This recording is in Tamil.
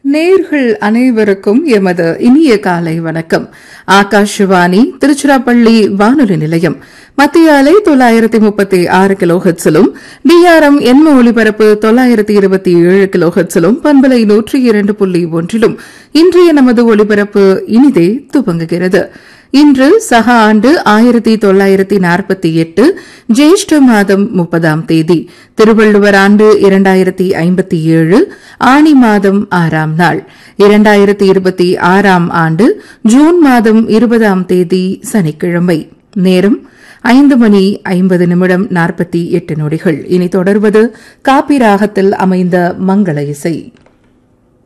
நேர்கள் அனைவருக்கும் எமது இனிய காலை வணக்கம் ஆகாஷவாணி திருச்சிராப்பள்ளி வானொலி நிலையம் மத்திய அலை தொள்ளாயிரத்தி முப்பத்தி ஆறு கிலோ ஹெட்ஸிலும் டிஆர்எம் எண்ம ஒலிபரப்பு தொள்ளாயிரத்தி இருபத்தி ஏழு கிலோ ஹெட்ஸிலும் பண்பலை நூற்றி இரண்டு புள்ளி ஒன்றிலும் இன்றைய நமது ஒலிபரப்பு இனிதே துவங்குகிறது இன்று சக ஆண்டு ஆயிரத்தி தொள்ளாயிரத்தி நாற்பத்தி எட்டு ஜேஷ்ட மாதம் முப்பதாம் தேதி திருவள்ளுவர் ஆண்டு இரண்டாயிரத்தி ஐம்பத்தி ஏழு ஆணி மாதம் ஆறாம் நாள் இரண்டாயிரத்தி இருபத்தி ஆறாம் ஆண்டு ஜூன் மாதம் இருபதாம் தேதி சனிக்கிழமை நேரம் ஐந்து மணி ஐம்பது நிமிடம் நாற்பத்தி எட்டு நொடிகள் இனி தொடர்வது காப்பி ராகத்தில் அமைந்த மங்கள இசை